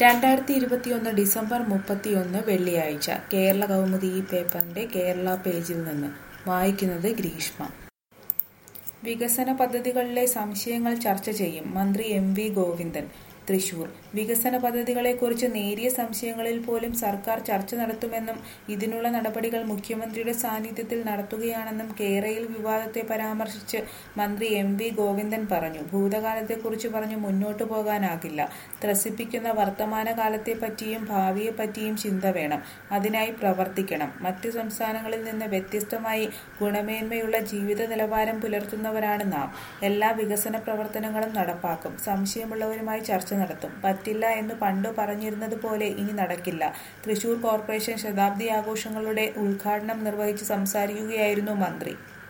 രണ്ടായിരത്തി ഇരുപത്തിയൊന്ന് ഡിസംബർ മുപ്പത്തിയൊന്ന് വെള്ളിയാഴ്ച കേരള കൗമുദി ഈ പേപ്പറിന്റെ കേരള പേജിൽ നിന്ന് വായിക്കുന്നത് ഗ്രീഷ്മ വികസന പദ്ധതികളിലെ സംശയങ്ങൾ ചർച്ച ചെയ്യും മന്ത്രി എം വി ഗോവിന്ദൻ തൃശൂർ വികസന പദ്ധതികളെക്കുറിച്ച് നേരിയ സംശയങ്ങളിൽ പോലും സർക്കാർ ചർച്ച നടത്തുമെന്നും ഇതിനുള്ള നടപടികൾ മുഖ്യമന്ത്രിയുടെ സാന്നിധ്യത്തിൽ നടത്തുകയാണെന്നും കേരയിൽ വിവാദത്തെ പരാമർശിച്ച് മന്ത്രി എം വി ഗോവിന്ദൻ പറഞ്ഞു ഭൂതകാലത്തെക്കുറിച്ച് പറഞ്ഞു മുന്നോട്ടു പോകാനാകില്ല ത്രസിപ്പിക്കുന്ന വർത്തമാനകാലത്തെപ്പറ്റിയും ഭാവിയെപ്പറ്റിയും ചിന്ത വേണം അതിനായി പ്രവർത്തിക്കണം മറ്റ് സംസ്ഥാനങ്ങളിൽ നിന്ന് വ്യത്യസ്തമായി ഗുണമേന്മയുള്ള ജീവിത നിലവാരം പുലർത്തുന്നവരാണ് നാം എല്ലാ വികസന പ്രവർത്തനങ്ങളും നടപ്പാക്കും സംശയമുള്ളവരുമായി ചർച്ച നടത്തും പറ്റില്ല എന്ന് പണ്ട് പറഞ്ഞിരുന്നത് പോലെ ഇനി നടക്കില്ല തൃശൂർ കോർപ്പറേഷൻ ശതാബ്ദി ആഘോഷങ്ങളുടെ ഉദ്ഘാടനം നിർവഹിച്ച് സംസാരിക്കുകയായിരുന്നു മന്ത്രി